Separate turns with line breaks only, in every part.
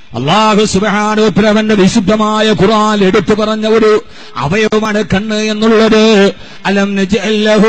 അള്ളാഹു സുബാനോത്രവന്റെ വിശുദ്ധമായ ഖുർആൻ എടുത്തു പറഞ്ഞ ഒരു അവയവമാണ് കണ്ണ് എന്നുള്ളത് അലം നജ്അല്ലഹു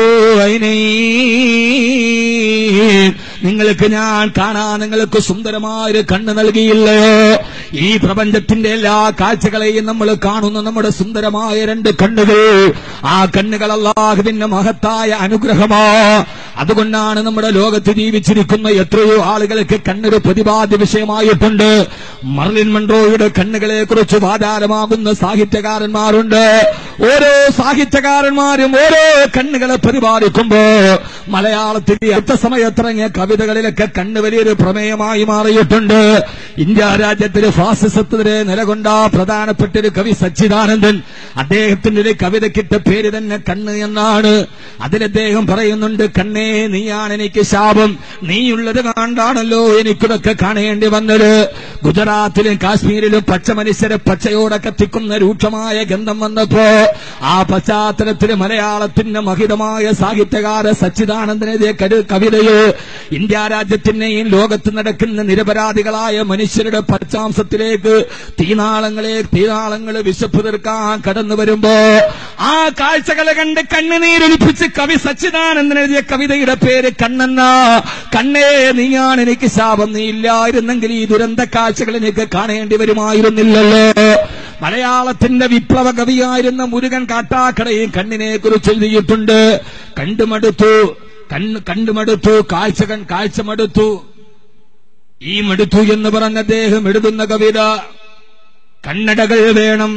ഐനൈൻ. നിങ്ങൾക്ക് ഞാൻ കാണാൻ നിങ്ങൾക്ക് സുന്ദരമായ ഒരു കണ്ണ് നൽകിയില്ലയോ ഈ പ്രപഞ്ചത്തിന്റെ എല്ലാ കാഴ്ചകളെയും നമ്മൾ കാണുന്ന നമ്മുടെ സുന്ദരമായ രണ്ട് കണ്ണുകൾ ആ കണ്ണുകൾ അള്ളാഹുവിന്റെ മഹത്തായ അനുഗ്രഹമാ അതുകൊണ്ടാണ് നമ്മുടെ ലോകത്ത് ജീവിച്ചിരിക്കുന്ന എത്രയോ ആളുകൾക്ക് കണ്ണൊരു പ്രതിപാദ്യ വിഷയമായിട്ടുണ്ട് മർലിൻ മൺട്രോയുടെ കണ്ണുകളെ കുറിച്ച് വാചാലമാകുന്ന സാഹിത്യകാരന്മാരുണ്ട് ഓരോ സാഹിത്യകാരന്മാരും ഓരോ കണ്ണുകളെ പ്രതിപാദിക്കുമ്പോ മലയാളത്തിൽ ഈ അടുത്ത സമയത്തിറങ്ങിയ കവിതകളിലൊക്കെ കണ്ണ് വലിയൊരു പ്രമേയമായി മാറിയിട്ടുണ്ട് ഇന്ത്യ രാജ്യത്തിന് ഫാസിസത്തിനെതിരെ നിലകൊണ്ട പ്രധാനപ്പെട്ട ഒരു കവി സച്ചിദാനന്ദൻ അദ്ദേഹത്തിന്റെ ഒരു കവിതയ്ക്കിട്ട പേര് തന്നെ കണ്ണ് എന്നാണ് അതിൽ അദ്ദേഹം പറയുന്നുണ്ട് കണ്ണേ നീയാണ് എനിക്ക് ശാപം നീയുള്ളത് കണ്ടാണല്ലോ എനിക്കിതൊക്കെ കാണേണ്ടി വന്നത് ഗുജറാത്തിലും കാശ്മീരിലും പച്ച മനുഷ്യരെ പച്ചയോടെ കത്തിക്കുന്ന രൂക്ഷമായ ഗന്ധം വന്നപ്പോ ആ പശ്ചാത്തലത്തിൽ മലയാളത്തിന്റെ മഹിതമായ സാഹിത്യകാര സച്ചിദാനന്ദനെതിരെ കരു കവിതയോ ഇന്ത്യ രാജ്യത്തിന്റെയും ലോകത്ത് നടക്കുന്ന നിരപരാധികളായ മനുഷ്യരുടെ പച്ചാംശത്തിലേക്ക് തീനാളങ്ങളെ തീനാളങ്ങൾ വിശപ്പ് തീർക്കാൻ കടന്നു വരുമ്പോ ആ കാഴ്ചകളെ കണ്ട് കണ്ണുനീരൊലിപ്പിച്ച് കവി സച്ചിദാനന്ദൻ എഴുതിയ കവിതയുടെ പേര് കണ്ണെന്ന കണ്ണേ നീയാണ് എനിക്ക് ശാപം നീ ഇല്ലായിരുന്നെങ്കിൽ ഈ ദുരന്ത കാഴ്ചകൾ എനിക്ക് കാണേണ്ടി വരുമായിരുന്നില്ലല്ലോ മലയാളത്തിന്റെ വിപ്ലവ കവിയായിരുന്ന മുരുകൻ കാട്ടാക്കടയും കണ്ണിനെ കുറിച്ച് എഴുതിയിട്ടുണ്ട് കണ്ടുമടുത്തു കണ്ണ് കണ്ടുമടുത്തു കാഴ്ച കൺ- കാഴ്ച മടുത്തു ഈ മടുത്തു എന്ന് പറഞ്ഞ അദ്ദേഹം എഴുതുന്ന കവിത കണ്ണടകൾ വേണം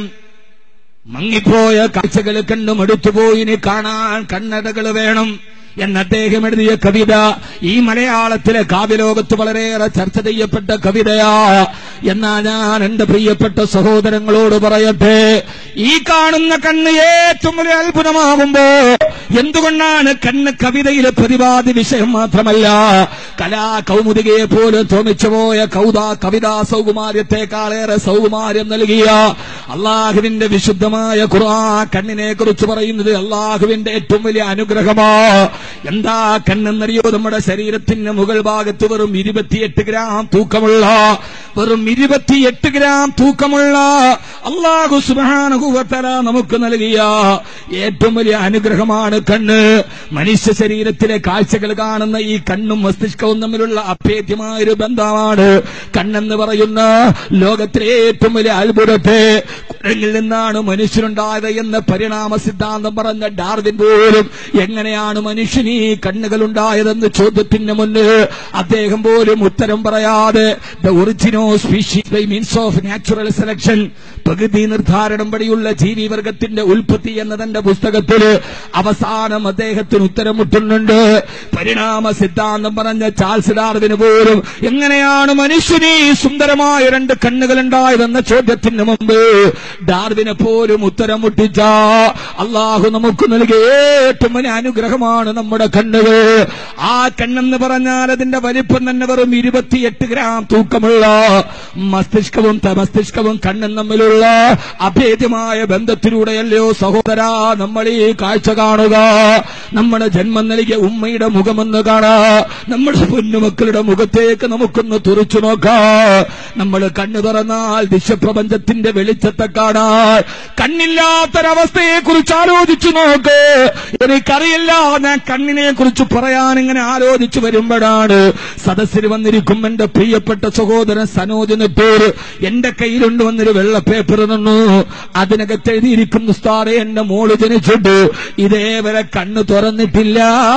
മങ്ങിപ്പോയ കാഴ്ചകൾ കണ്ടു മടുത്തുപോയി ഇനി കാണാൻ കണ്ണടകൾ വേണം എന്ന് അദ്ദേഹം എഴുതിയ കവിത ഈ മലയാളത്തിലെ കാവ്യലോകത്ത് വളരെയേറെ ചർച്ച ചെയ്യപ്പെട്ട കവിതയാ എന്നാ ഞാൻ എന്റെ പ്രിയപ്പെട്ട സഹോദരങ്ങളോട് പറയട്ടെ ഈ കാണുന്ന കണ്ണ് ഏറ്റവും വലിയ അത്ഭുതമാകുമ്പോ എന്തുകൊണ്ടാണ് കണ്ണ് കവിതയിലെ പ്രതിപാദ്യ വിഷയം മാത്രമല്ല കലാ കൗമുദികയെ പോലും തോന്നിച്ചുപോയ കൗത കവിതാ സൗകുമാര്യത്തെക്കാളേറെ സൗകുമാര്യം നൽകിയ അള്ളാഹുവിന്റെ വിശുദ്ധമായ ഖുർആ കണ്ണിനെ കുറിച്ച് പറയുന്നത് അള്ളാഹുവിന്റെ ഏറ്റവും വലിയ അനുഗ്രഹമാ എന്താ കണ്ണെന്നറിയോ നമ്മുടെ ശരീരത്തിന്റെ മുകൾ ഭാഗത്ത് വെറും ഇരുപത്തിയെട്ട് ഗ്രാം തൂക്കമുള്ള വെറും ഇരുപത്തിയെട്ട് ഗ്രാം തൂക്കമുള്ള അള്ളാഹു സുബാനുഭവത്തല നമുക്ക് നൽകിയ ഏറ്റവും വലിയ അനുഗ്രഹമാണ് കണ്ണ് മനുഷ്യ ശരീരത്തിലെ കാഴ്ചകൾ കാണുന്ന ഈ കണ്ണും മസ്തിഷ്കവും തമ്മിലുള്ള അഭേദ്യമായ ഒരു ബന്ധമാണ് കണ്ണെന്ന് പറയുന്ന ലോകത്തിലെ ഏറ്റവും വലിയ അത്ഭുതത്തെ കുരങ്ങിൽ നിന്നാണ് മനുഷ്യനുണ്ടായത് എന്ന പരിണാമ സിദ്ധാന്തം പറഞ്ഞ ഡാർവിൻ പോലും എങ്ങനെയാണ് മനുഷ്യൻ ഈ കണ്ണുകൾ ഉണ്ടായതെന്ന് ചോദ്യത്തിന് മുന്നിൽ അദ്ദേഹം പോലും ഉത്തരം പറയാതെ the origin of species by means of natural selection പ്രകൃതി നിർദ്ധാരണം വഴിയുള്ള ജീവിവർഗത്തിന്റെ ഉൽപ്പത്തി എന്ന തന്റെ പുസ്തകത്തിൽ അവസാനം അദ്ദേഹത്തിന് ഉത്തരം മുട്ടുന്നുണ്ട് പരിണാമ സിദ്ധാന്തം പറഞ്ഞ ചാൾസ് ഡാർവിന് പോലും എങ്ങനെയാണ് മനുഷ്യന് ഈ സുന്ദരമായ രണ്ട് കണ്ണുകൾ ഉണ്ടായതെന്ന ചോദ്യത്തിന് മുമ്പ് ഡാർവിനെ പോലും ഉത്തരം മുട്ടിച്ച അള്ളാഹു നമുക്ക് നൽകിയ ഏറ്റവും വലിയ അനുഗ്രഹമാണ് നമ്മുടെ കണ്ണുകൾ ആ കണ്ണെന്ന് പറഞ്ഞാൽ അതിന്റെ വലിപ്പം തന്നെ വെറും ഇരുപത്തിയെട്ട് ഗ്രാം തൂക്കമുള്ള മസ്തിഷ്കവും ത- മസ്തിഷ്കവും കണ്ണും തമ്മിലുള്ള അഭേദ്യമായ ബന്ധത്തിലൂടെയല്ലയോ സഹോദര നമ്മൾ ഈ കാഴ്ച കാണുക നമ്മുടെ ജന്മം നൽകിയ ഉമ്മയുടെ മുഖമൊന്ന് കാണാ നമ്മുടെ പൊന്നുമക്കളുടെ മുഖത്തേക്ക് നമുക്കൊന്ന് തുറച്ചു നോക്കാം നമ്മൾ കണ്ണു തുറന്നാൽ വിശ്വപ്രപഞ്ചത്തിന്റെ വെളിച്ചത്തെ കാണാൻ കണ്ണില്ലാത്തൊരവസ്ഥയെ കുറിച്ച് ആലോചിച്ചു നോക്ക് എനിക്കറിയില്ല ഞാൻ കണ്ണിനെ കുറിച്ച് പറയാൻ ഇങ്ങനെ ആലോചിച്ചു വരുമ്പോഴാണ് സദസ്സിൽ വന്നിരിക്കും എന്റെ പ്രിയപ്പെട്ട സഹോദരൻ സനോജ് നെട്ടൂർ എന്റെ കയ്യിലുണ്ട് വന്നൊരു വെള്ള പേപ്പർ നിന്നു അതിനകത്ത് എഴുതിയിരിക്കുന്ന സ്ഥാറെ എന്റെ മോള് ജനിച്ചിട്ട് ഇതേവരെ കണ്ണ് തുറന്നിട്ടില്ല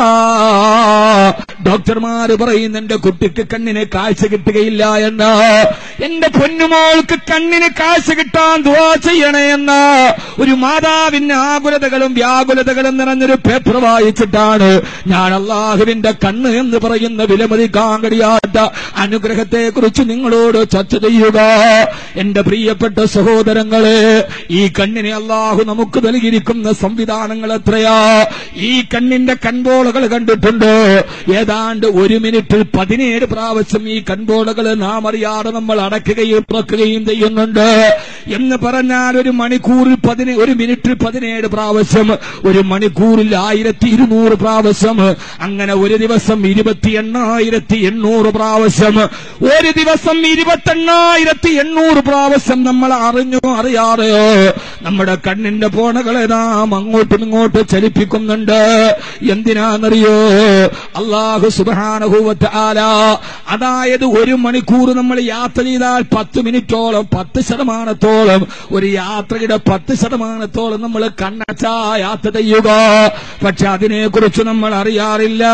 ഡോക്ടർമാര് പറയുന്ന എന്റെ കുട്ടിക്ക് കണ്ണിന് കാഴ്ച കിട്ടുകയില്ല എന്ന് എന്റെ പൊന്നുമോൾക്ക് കണ്ണിന് കാഴ്ച കിട്ടാൻ ദുവാ ചെയ്യണേ എന്ന ഒരു മാതാവിന്റെ ആകുലതകളും വ്യാകുലതകളും നിറഞ്ഞൊരു പേപ്പർ വായിച്ചിട്ടാണ് ഞാൻ അള്ളാഹുവിന്റെ കണ്ണ് എന്ന് പറയുന്ന വിലമതിക്കാൻ കഴിയാത്ത അനുഗ്രഹത്തെ കുറിച്ച് നിങ്ങളോട് ചർച്ച ചെയ്യുക എന്റെ പ്രിയപ്പെട്ട സഹോദരങ്ങളെ ഈ കണ്ണിനെ അള്ളാഹു നമുക്ക് നൽകിയിരിക്കുന്ന സംവിധാനങ്ങൾ എത്രയാ ഈ കണ്ണിന്റെ കൺപോളകൾ കണ്ടിട്ടുണ്ട് ഏതാണ്ട് ഒരു മിനിറ്റിൽ പതിനേഴ് പ്രാവശ്യം ഈ കൺപോളകൾ നാം അറിയാതെ നമ്മൾ അടയ്ക്കുകയും തുറക്കുകയും ചെയ്യുന്നുണ്ട് എന്ന് പറഞ്ഞാൽ ഒരു മണിക്കൂറിൽ പതിന് ഒരു മിനിറ്റിൽ പതിനേഴ് പ്രാവശ്യം ഒരു മണിക്കൂറിൽ ആയിരത്തി ഇരുന്നൂറ് പ്രാവശ്യം അങ്ങനെ ഒരു ദിവസം ഇരുപത്തി എണ്ണായിരത്തി എണ്ണൂറ് പ്രാവശ്യം ഒരു ദിവസം ഇരുപത്തെണ്ണായിരത്തി എണ്ണൂറ് പ്രാവശ്യം നമ്മൾ അറിഞ്ഞോ അറിയാതെയോ നമ്മുടെ കണ്ണിന്റെ പോണകളെ നാം അങ്ങോട്ടും ഇങ്ങോട്ടും ചലിപ്പിക്കുന്നുണ്ട് എന്തിനാണെന്നറിയോ അള്ളാഹു സുബാനഹൂവത്ത് ആല അതായത് ഒരു മണിക്കൂർ നമ്മൾ യാത്ര ചെയ്താൽ പത്ത് മിനിറ്റോളം പത്ത് ശതമാനത്തോളം ഒരു യാത്രയുടെ പത്ത് ശതമാനത്തോളം നമ്മൾ കണ്ണച്ചാ യാത്ര ചെയ്യുക പക്ഷെ അതിനെക്കുറിച്ച് നമ്മൾ അറിയാറില്ല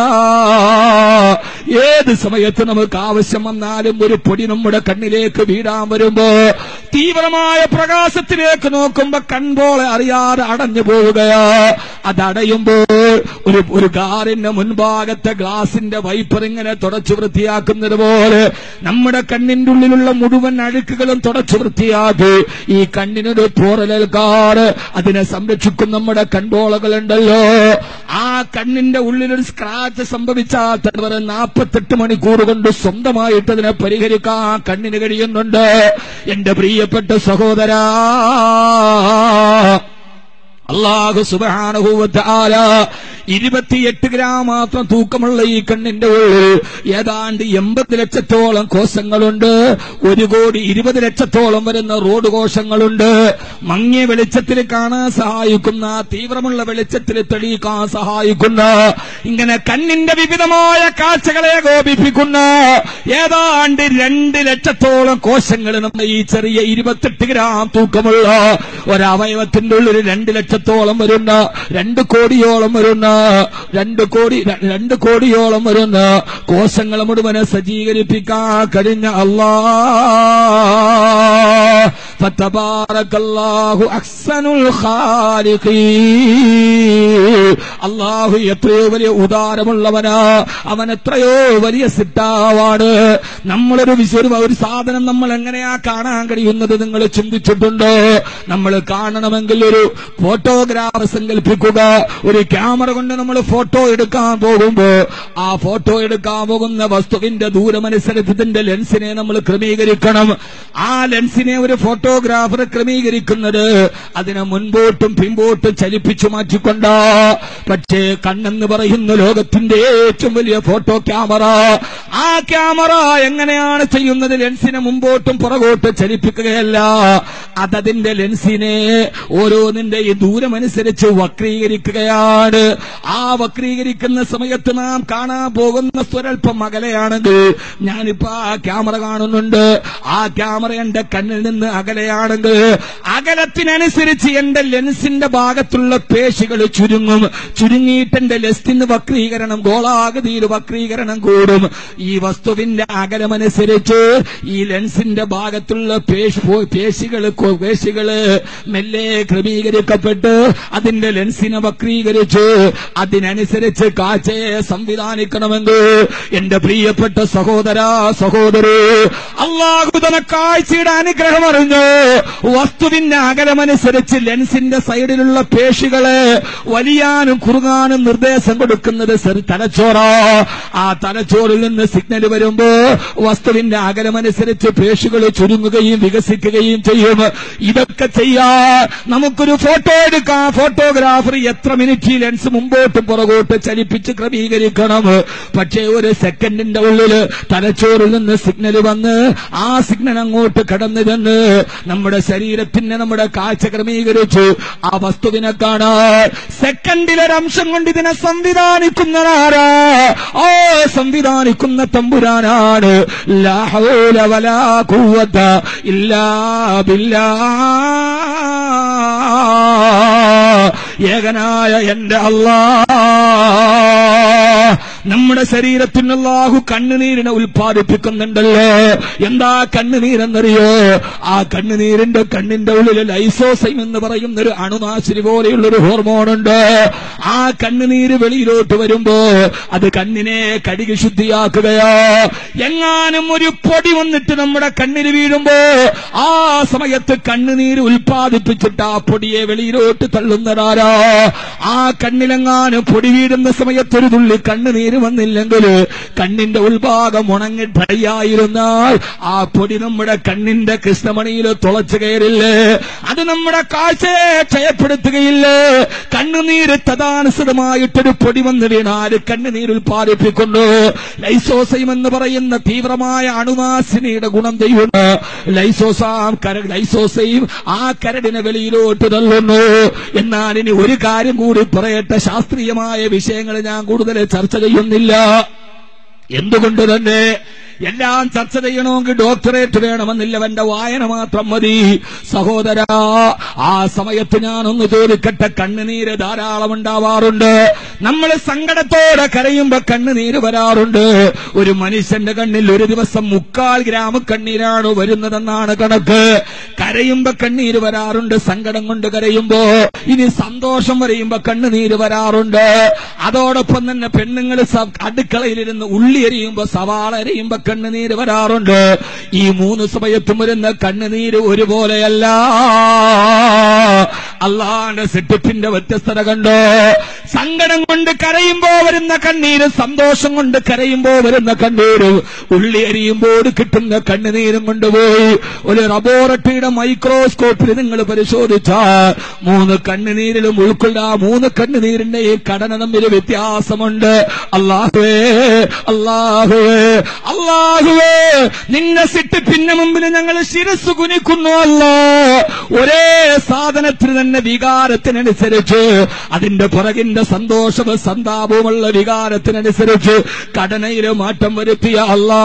ഏത് സമയത്ത് നമുക്ക് ആവശ്യം വന്നാലും ഒരു പൊടി നമ്മുടെ കണ്ണിലേക്ക് വീടാൻ വരുമ്പോ തീവ്രമായ പ്രകാശത്തിലേക്ക് നോക്കുമ്പോ കൺപോളെ അറിയാതെ അടഞ്ഞു പോവുകയാ അതടയുമ്പോൾ ഒരു ഒരു കാറിന്റെ മുൻഭാഗത്തെ ഗ്ലാസിന്റെ വൈപ്പർ ഇങ്ങനെ തുടച്ചു വൃത്തിയാക്കുന്നത് പോലെ നമ്മുടെ കണ്ണിന്റെ ഉള്ളിലുള്ള മുഴുവൻ അഴുക്കുകളും തുടച്ചു വൃത്തിയാക്കി ഈ കണ്ണിനൊരു പോറലേൽക്കാറ് അതിനെ സംരക്ഷിക്കും നമ്മുടെ കൺപോളകളുണ്ടല്ലോ ആ കണ്ണിന്റെ ഉള്ളിലൊരു സ്ക്രാച്ച് സംഭവിച്ചാൽ തന്നെ വെറും നാൽപ്പത്തെട്ട് മണിക്കൂർ കൊണ്ട് സ്വന്തമായിട്ട് അതിനെ പരിഹരിക്കാൻ കണ്ണിന് കഴിയുന്നുണ്ട് എന്റെ പ്രിയപ്പെട്ട സഹോദരാ അള്ളാഹു സുബാനുഭൂവത്ത് ആല ഇരുപത്തിയെട്ട് ഗ്രാം മാത്രം തൂക്കമുള്ള ഈ കണ്ണിന്റെ ഉള്ളിൽ ഏതാണ്ട് എൺപത് ലക്ഷത്തോളം കോശങ്ങളുണ്ട് ഒരു കോടി ഇരുപത് ലക്ഷത്തോളം വരുന്ന റോഡ് കോശങ്ങളുണ്ട് മങ്ങിയ വെളിച്ചത്തിൽ കാണാൻ സഹായിക്കുന്ന തീവ്രമുള്ള വെളിച്ചത്തിൽ തെളിയിക്കാൻ സഹായിക്കുന്ന ഇങ്ങനെ കണ്ണിന്റെ വിവിധമായ കാഴ്ചകളെ കോപിപ്പിക്കുന്ന ഏതാണ്ട് രണ്ട് ലക്ഷത്തോളം കോശങ്ങൾ നമ്മുടെ ഈ ചെറിയ ഇരുപത്തെട്ട് ഗ്രാം തൂക്കമുള്ള ഒരവയവത്തിന്റെ ഉള്ളിൽ രണ്ട് ലക്ഷത്തോളം വരുന്ന രണ്ട് കോടിയോളം വരുന്ന രണ്ട് കോടി ര- രണ്ട് കോടിയോളം വരുന്ന കോശങ്ങൾ മുഴുവനെ സജ്ജീകരിപ്പിക്കാൻ കഴിഞ്ഞ അല്ലാ ഫതബാറകല്ലാഹു അഹ്സനുൽ ഖാലിഖീൻ അള്ളാഹു എത്രയോ വലിയ ഉദാരമുള്ളവനാ അവൻ എത്രയോ വലിയ സിട്ടാവാണ് നമ്മളൊരു വിശ്വ ഒരു സാധനം നമ്മൾ എങ്ങനെയാ കാണാൻ കഴിയുന്നത് നിങ്ങൾ ചിന്തിച്ചിട്ടുണ്ടോ നമ്മൾ കാണണമെങ്കിൽ ഒരു ഫോട്ടോഗ്രാഫർ സങ്കല്പിക്കുക ഒരു ക്യാമറ കൊണ്ട് നമ്മൾ ഫോട്ടോ എടുക്കാൻ പോകുമ്പോ ആ ഫോട്ടോ എടുക്കാൻ പോകുന്ന വസ്തുവിന്റെ ദൂരമനുസരിച്ച് ഇതിന്റെ ലെൻസിനെ നമ്മൾ ക്രമീകരിക്കണം ആ ലെൻസിനെ ഒരു ഫോട്ടോഗ്രാഫർ ക്രമീകരിക്കുന്നത് അതിനെ മുൻപോട്ടും പിമ്പോട്ടും ചലിപ്പിച്ചു മാറ്റിക്കൊണ്ടാ പക്ഷേ കണ്ണെന്ന് പറയുന്ന ലോകത്തിന്റെ ഏറ്റവും വലിയ ഫോട്ടോ ക്യാമറ ആ ക്യാമറ എങ്ങനെയാണ് ചെയ്യുന്നത് ലെൻസിനെ മുമ്പോട്ടും പുറകോട്ടും ചലിപ്പിക്കുകയല്ല അതതിന്റെ ലെൻസിനെ ഓരോന്നിന്റെ ഈ ദൂരമനുസരിച്ച് വക്രീകരിക്കുകയാണ് ആ വക്രീകരിക്കുന്ന സമയത്ത് നാം കാണാൻ പോകുന്ന സ്വരൽപ്പം അകലെയാണെങ്കിൽ ഞാനിപ്പോ ആ ക്യാമറ കാണുന്നുണ്ട് ആ ക്യാമറ എന്റെ കണ്ണിൽ നിന്ന് അകലെയാണെങ്കിൽ അകലത്തിനനുസരിച്ച് എന്റെ ലെൻസിന്റെ ഭാഗത്തുള്ള പേശികൾ ചുരുങ്ങും ചുരുങ്ങിയിട്ട് എന്റെ ലെൻസിന് വക്രീകരണം ഗോളാകൃതിയിൽ വക്രീകരണം കൂടും ഈ വസ്തുവിന്റെ അകലമനുസരിച്ച് ഈ ലെൻസിന്റെ ഭാഗത്തുള്ള പേശി പേശികള് കൊ- പേശികള് മെല്ലെ ക്രമീകരിക്കപ്പെട്ട് അതിന്റെ ലെൻസിനെ വക്രീകരിച്ച് അതിനനുസരിച്ച് കാഴ്ചയെ സംവിധാനിക്കണമെങ്കിൽ എന്റെ പ്രിയപ്പെട്ട സഹോദര സഹോദരി അള്ളാഹു തന കാഴ്ചയുടെ അനുഗ്രഹം അറിഞ്ഞു വസ്തുവിന്റെ അകലമനുസരിച്ച് ലെൻസിന്റെ സൈഡിലുള്ള പേശികളെ വലിയാനും കുറുകാനും നിർദ്ദേശം കൊടുക്കുന്നത് സെറി- തലച്ചോറാ ആ തലച്ചോറിൽ നിന്ന് സിഗ്നൽ വരുമ്പോ വസ്തുവിന്റെ അകലമനുസരിച്ച് പേശികൾ ചുരുങ്ങുകയും വികസിക്കുകയും ചെയ്യും ഇതൊക്കെ ചെയ്യാ നമുക്കൊരു ഫോട്ടോ എടുക്കാം ഫോട്ടോഗ്രാഫർ എത്ര മിനിറ്റ് ഈ ലെൻസ് മുമ്പോട്ടും പുറകോട്ട് ചലിപ്പിച്ച് ക്രമീകരിക്കണം പക്ഷേ ഒരു സെക്കൻഡിന്റെ ഉള്ളില് തലച്ചോറിൽ നിന്ന് സിഗ്നൽ വന്ന് ആ സിഗ്നൽ അങ്ങോട്ട് കടന്നു ചെന്ന് നമ്മുടെ ശരീരത്തിന് നമ്മുടെ കാഴ്ച ക്രമീകരിച്ചു ആ വസ്തുവിനെ കാണാൻ സെക്കൻഡിലൊരംശം കൊണ്ട് ഇതിനെ സംവിധാനിക്കുന്നതാരാ ഓ സംവിധാനിക്കുന്ന തമ്പുരാനാണ് ലാ ഹൗല വലാ ഖുവത ഇല്ലാ ബില്ലാ ഏകനായ എന്റെ അല്ലാ നമ്മുടെ ശരീരത്തിന് അല്ലാഹു കണ്ണുനീരിനെ ഉൽപ്പാദിപ്പിക്കുന്നുണ്ടല്ലോ എന്താ കണ്ണുനീരെന്നറിയോ ആ കണ്ണുനീരിന്റെ കണ്ണിന്റെ ഉള്ളിൽ ലൈസോസൈം എന്ന് പറയുന്ന ഒരു അണുനാശിനി പോലെയുള്ള ഒരു ഹോർമോണുണ്ട് ആ കണ്ണുനീര് വെളിയിലോട്ട് വരുമ്പോ അത് കണ്ണിനെ കഴുകി ശുദ്ധിയാക്കുകയോ എങ്ങാനും ഒരു പൊടി വന്നിട്ട് നമ്മുടെ കണ്ണിന് വീഴുമ്പോ ആ സമയത്ത് കണ്ണുനീര് ഉൽപ്പാദിപ്പിച്ചിട്ട് ആ പൊടിയെ വെളിയിലോട്ട് തള്ളുന്നതാരാ ആ കണ്ണിലെങ്ങാനും പൊടി വീഴുന്ന സമയത്ത് ഒരു തുള്ളി കണ്ണുനീര് കണ്ണുനീര് വന്നില്ലെങ്കിൽ കണ്ണിന്റെ ഉൾഭാഗം ഉണങ്ങി ഡ്രൈ ആയിരുന്നാൽ ആ പൊടി നമ്മുടെ കണ്ണിന്റെ കൃഷ്ണമണിയിൽ തുളച്ചു കയറില്ലേ അത് നമ്മുടെ കാഴ്ചയെ ക്ഷയപ്പെടുത്തുകയില്ലേ കണ്ണുനീര് തഥാനുസൃതമായിട്ടൊരു പൊടി വന്ന് വീണാൽ കണ്ണുനീര് ഉൽപ്പാദിപ്പിക്കുന്നു ലൈസോസൈം എന്ന് പറയുന്ന തീവ്രമായ അണുനാശിനിയുടെ ഗുണം ചെയ്യുന്നു ലൈസോസാം കര ലൈസോസൈം ആ കരടിനെ വെളിയിലോട്ട് തള്ളുന്നു എന്നാൽ ഇനി ഒരു കാര്യം കൂടി പറയട്ടെ ശാസ്ത്രീയമായ വിഷയങ്ങൾ ഞാൻ കൂടുതൽ ചർച്ച ചെയ്യുന്നില്ല എന്തുകൊണ്ട് തന്നെ എല്ലാം ചർച്ച ചെയ്യണമെങ്കിൽ ഡോക്ടറേറ്റ് വേണമെന്നില്ലവന്റെ വായന മാത്രം മതി സഹോദര ആ സമയത്ത് ഞാനൊന്ന് ചോദിക്കട്ടെ കണ്ണുനീര് ധാരാളം ഉണ്ടാവാറുണ്ട് നമ്മൾ സങ്കടത്തോടെ കരയുമ്പോ കണ്ണുനീര് വരാറുണ്ട് ഒരു മനുഷ്യന്റെ കണ്ണിൽ ഒരു ദിവസം മുക്കാൽ ഗ്രാമ കണ്ണീരാണ് വരുന്നതെന്നാണ് കണക്ക് കരയുമ്പോ കണ്ണീര് വരാറുണ്ട് സങ്കടം കൊണ്ട് കരയുമ്പോ ഇനി സന്തോഷം വരയുമ്പോ കണ്ണുനീര് വരാറുണ്ട് അതോടൊപ്പം തന്നെ പെണ്ണുങ്ങൾ അടുക്കളയിലിരുന്ന് ഉള്ളി എരിയുമ്പോ സവാള എരിയുമ്പോ കണ്ണുനീര് വരാറുണ്ട് ഈ മൂന്ന് സമയത്തും വരുന്ന കണ്ണുനീര് ഒരുപോലെയല്ല അള്ളാന്റെ സെട്ടിപ്പിന്റെ വ്യത്യസ്തത കണ്ടോ സങ്കടം കൊണ്ട് കരയുമ്പോ വരുന്ന കണ്ണീര് സന്തോഷം കൊണ്ട് കരയുമ്പോ വരുന്ന കണ്ണീര് ഉള്ളി എരിയുമ്പോൾ കിട്ടുന്ന കണ്ണുനീരും കൊണ്ടുപോയി ഒരു ലബോറട്ടറിയുടെ മൈക്രോസ്കോപ്പിൽ നിങ്ങൾ പരിശോധിച്ചാൽ മൂന്ന് കണ്ണുനീരിലും ഉൾക്കൊള്ള മൂന്ന് കണ്ണുനീരിന്റെ ഈ ഘടന തമ്മിൽ വ്യത്യാസമുണ്ട് അള്ളാഹുവേ അള്ളാഹുവേ അള്ളാഹുവേ നിന്നെ സിട്ട് പിന്നെ മുമ്പിൽ ഞങ്ങൾ ശിരസ് കുനിക്കുന്നു അല്ല ഒരേ സാധനത്തിന് തന്നെ വികാരത്തിനനുസരിച്ച് അതിന്റെ പുറകിന്റെ സന്തോഷവും സന്താപവുമുള്ള വികാരത്തിനനുസരിച്ച് ഘടനയിൽ മാറ്റം വരുത്തിയ അല്ലാ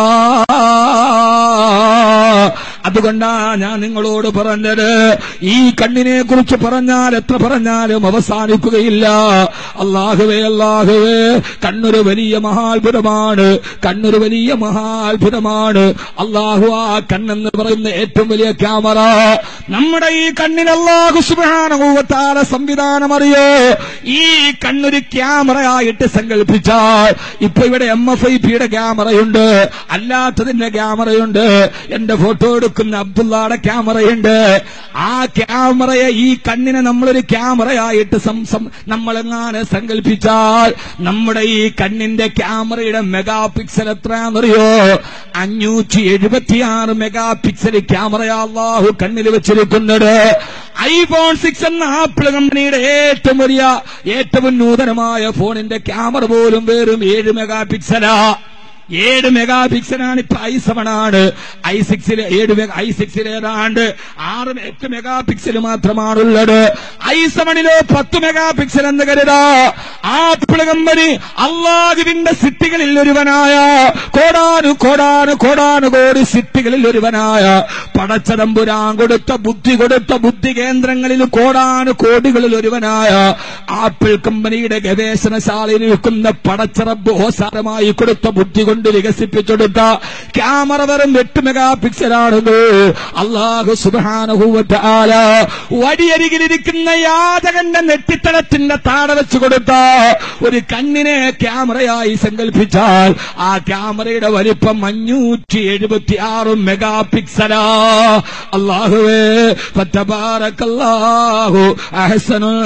അതുകൊണ്ടാ ഞാൻ നിങ്ങളോട് പറഞ്ഞത് ഈ കണ്ണിനെ കുറിച്ച് പറഞ്ഞാൽ എത്ര പറഞ്ഞാലും അവസാനിക്കുകയില്ല അള്ളാഹുവേ അള്ളാഹുവേ കണ്ണൊരു വലിയ മഹാത്ഭുതമാണ് കണ്ണൊരു വലിയ മഹാത്ഭുതമാണ് അള്ളാഹു ആ കണ്ണെന്ന് പറയുന്ന ഏറ്റവും വലിയ ക്യാമറ നമ്മുടെ ഈ കണ്ണിന് അള്ളാഹു സുബാനുഭവത്താല സംവിധാനം അറിയോ ഈ കണ്ണൊരു ക്യാമറയായിട്ട് സങ്കല്പിച്ചാൽ ഇപ്പൊ ഇവിടെ എം എഫ് ഐ പിയുടെ ക്യാമറയുണ്ട് അല്ലാത്തതിന്റെ ക്യാമറയുണ്ട് എന്റെ ഫോട്ടോ എടുക്കുന്ന അബ്ദുള്ളയുടെ ക്യാമറയുണ്ട് ആ ക്യാമറയെ ഈ കണ്ണിനെ നമ്മളൊരു ക്യാമറയായിട്ട് സം- സം- നമ്മളെങ്ങാനെ സങ്കല്പിച്ചാൽ നമ്മുടെ ഈ കണ്ണിന്റെ ക്യാമറയുടെ മെഗാ പിക്സൽ എത്രയാണെന്നറിയോ അഞ്ഞൂറ്റി എഴുപത്തിയാറ് മെഗാ പിക്സൽ ക്യാമറയാ അള്ളാഹു കണ്ണിൽ വെച്ചിരിക്കുന്നത് ഐഫോൺ സിക്സ് എന്ന ആപ്പിൾ കമ്പനിയുടെ ഏറ്റവും വലിയ ഏറ്റവും നൂതനമായ ഫോണിന്റെ ക്യാമറ പോലും വെറും ഏഴ് മെഗാ പിക്സലാ ഏഴ് മെഗാ പിക്സലാണ് ഇപ്പൊ ഐ സെവൻ ആണ് ഐ സിക്സില് ഏഴ് മെഗാ ഐ സിക്സിൽ ഏതാണ്ട് ആറ് എട്ട് മെഗാ പിക്സൽ മാത്രമാണുള്ളത് ഐ സെവനിലോ പത്ത് മെഗാ പിക്സൽ എന്ന് കരുതാ ആപ്പിൾ കമ്പനി അള്ളാഹുവിന്റെ സിറ്റികളിൽ ഒരുവനായ കോടാനു കോടാനു കോടാനു കോടി സിറ്റികളിൽ ഒരുവനായ പടച്ചതമ്പുരാൻ കൊടുത്ത ബുദ്ധി കൊടുത്ത ബുദ്ധി കേന്ദ്രങ്ങളിൽ കോടാനു കോടികളിൽ ഒരുവനായ ആപ്പിൾ കമ്പനിയുടെ ഗവേഷണശാലയിൽ നിൽക്കുന്ന പടച്ചറബ് ഓസാരമായി കൊടുത്ത ബുദ്ധി കൊണ്ട് വികസിപ്പിച്ചെടുത്ത ക്യാമറ വെറും എട്ട് മെഗാ പിക്സലാണെന്ന് അള്ളാഹു സുബാനുഭൂവത്താല വടിയരികിലിരിക്കുന്ന യാചകന്റെ നെറ്റിത്തലത്തിന്റെ താഴെ വെച്ച് കൊടുത്ത ഒരു കണ്ണിനെ ക്യാമറയായി സങ്കല്പിച്ചാൽ ആ ക്യാമറയുടെ വലിപ്പം അഞ്ഞൂറ്റി എഴുപത്തി ആറ് മെഗാ പിക്സലാ അള്ളാഹുവേ ഫത്തബാറക്കല്ലാഹു അഹ്സനുൽ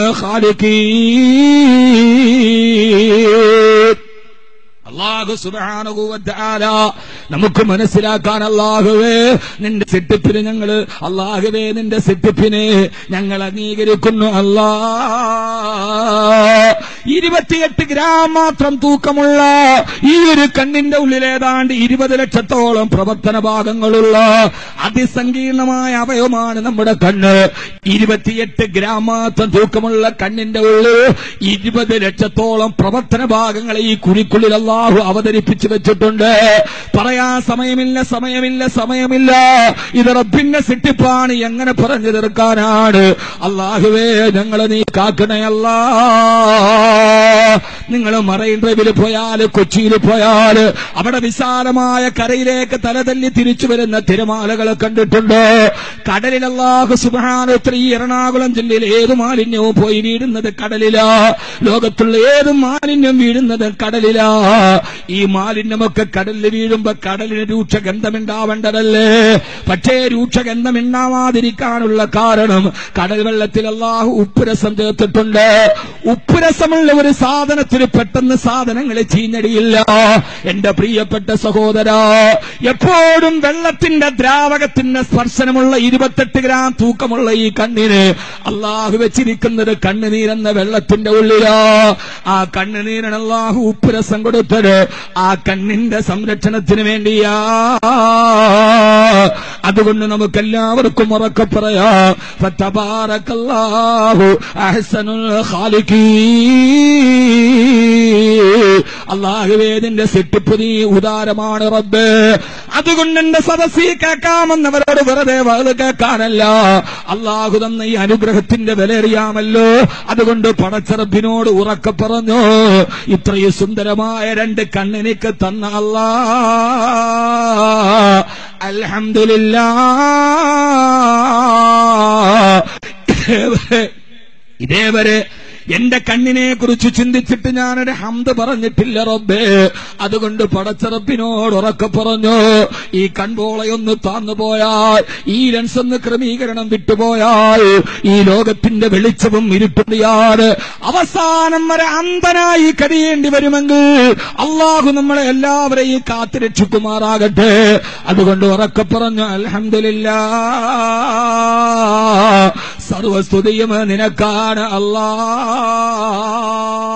ഖാലിഖീൻ അള്ളാഹു സുബാനുകൂവത്താല നമുക്ക് മനസ്സിലാക്കാൻ അള്ളാഹുവേ നിന്റെ സിട്ടിപ്പിന് ഞങ്ങള് അള്ളാഹുവേ നിന്റെ സിട്ടിപ്പിനെ ഞങ്ങൾ അംഗീകരിക്കുന്നു അല്ലാ ഇരുപത്തിയെട്ട് ഗ്രാം മാത്രം തൂക്കമുള്ള ഈ ഒരു കണ്ണിന്റെ ഉള്ളിൽ ഏതാണ്ട് ഇരുപത് ലക്ഷത്തോളം പ്രവർത്തന ഭാഗങ്ങളുള്ള അതിസങ്കീർണമായ അവയവമാണ് നമ്മുടെ കണ്ണ് ഇരുപത്തിയെട്ട് ഗ്രാം മാത്രം തൂക്കമുള്ള കണ്ണിന്റെ ഉള്ളിൽ ഇരുപത് ലക്ഷത്തോളം പ്രവർത്തന ഭാഗങ്ങളെ ഈ കുഴിക്കുള്ളിൽ അള്ളാഹു അവതരിപ്പിച്ചു വെച്ചിട്ടുണ്ട് പറയാൻ സമയമില്ല സമയമില്ല സമയമില്ല ഇത് റബ്ബിന്റെ സിട്ടിപ്പാണ് എങ്ങനെ പറഞ്ഞു തീർക്കാനാണ് അള്ളാഹുവേ ഞങ്ങളെ നീ കാക്കണയല്ല നിങ്ങൾ മറൈൻ ഡ്രൈവിൽ പോയാൽ കൊച്ചിയിൽ പോയാൽ അവിടെ വിശാലമായ കരയിലേക്ക് തലതല്ലി തിരിച്ചു വരുന്ന തിരമാലകളെ കണ്ടിട്ടുണ്ട് കടലിൽ അള്ളാഹു സുബാനോത്ര ഈ എറണാകുളം ജില്ലയിൽ ഏത് മാലിന്യവും പോയി വീഴുന്നത് കടലിലാ ലോകത്തുള്ള ഏത് മാലിന്യം വീഴുന്നത് കടലിലാ ഈ മാലിന്യമൊക്കെ കടലിൽ വീഴുമ്പോ കടലിന് രൂക്ഷ ഗന്ധമുണ്ടാവേണ്ടതല്ലേ പക്ഷേ രൂക്ഷ ഗന്ധമുണ്ടാവാതിരിക്കാനുള്ള കാരണം കടൽ വെള്ളത്തിൽ അള്ളാഹു ഉപ്പുരസം ചേർത്തിട്ടുണ്ട് ഉപ്പുരസമുള്ള ഒരു സാ സാധനത്തിന് പെട്ടെന്ന് സാധനങ്ങൾ ചീഞ്ഞടിയില്ല എന്റെ പ്രിയപ്പെട്ട സഹോദര എപ്പോഴും വെള്ളത്തിന്റെ ദ്രാവകത്തിന്റെ സ്പർശനമുള്ള ഇരുപത്തെട്ട് ഗ്രാം തൂക്കമുള്ള ഈ കണ്ണിന് അള്ളാഹു വെച്ചിരിക്കുന്നത് കണ്ണുനീരെന്ന വെള്ളത്തിന്റെ ഉള്ളിലാ ആ കണ്ണുനീരൻ അള്ളാഹു ഉപ്പുരസം കൊടുത്തത് ആ കണ്ണിന്റെ സംരക്ഷണത്തിന് വേണ്ടിയാ അതുകൊണ്ട് നമുക്കെല്ലാവർക്കും ഉറക്കെ പറയാ ഫത്തബാറക്കല്ലാഹു അഹ്സനുൽ ഖാലിഖീ അള്ളാഹുവേ നിന്റെ സിട്ടിപ്പ് നീ ഉദാരമാണ് റബ്ബ് അതുകൊണ്ട് എന്റെ സദസ്സി കേൾക്കാമെന്നവരോട് വെറുതെ വയത് കേൾക്കാനല്ല അള്ളാഹു തന്ന ഈ അനുഗ്രഹത്തിന്റെ വില അറിയാമല്ലോ അതുകൊണ്ട് പടച്ചറബിനോട് ഉറക്കെ പറഞ്ഞു ഇത്രയും സുന്ദരമായ രണ്ട് കണ്ണെനിക്ക് തന്ന അല്ലാ അൽഹംദുലില്ലാ ഇതേവരെ ഇതേവരെ എന്റെ കണ്ണിനെ കുറിച്ച് ചിന്തിച്ചിട്ട് ഞാനൊരു ഹംദ് പറഞ്ഞിട്ടില്ല റബ്ബേ അതുകൊണ്ട് പടച്ചറപ്പിനോട് ഉറക്കെ പറഞ്ഞു ഈ കൺപോളയൊന്ന് താന്നു പോയാൽ ഈ ലെൻസ് ഒന്ന് ക്രമീകരണം വിട്ടുപോയാൽ ഈ ലോകത്തിന്റെ വെളിച്ചവും ഇരുട്ടുടിയാണ് അവസാനം വരെ അന്ധനായി കരിയേണ്ടി വരുമെങ്കിൽ അള്ളാഹു നമ്മളെ എല്ലാവരെയും കാത്തുരക്ഷിക്കുമാറാകട്ടെ അതുകൊണ്ട് ഉറക്കെ പറഞ്ഞു അൽഹംദുലില്ലാ സർവസ്തുതിയും നിനക്കാണ് അല്ലാ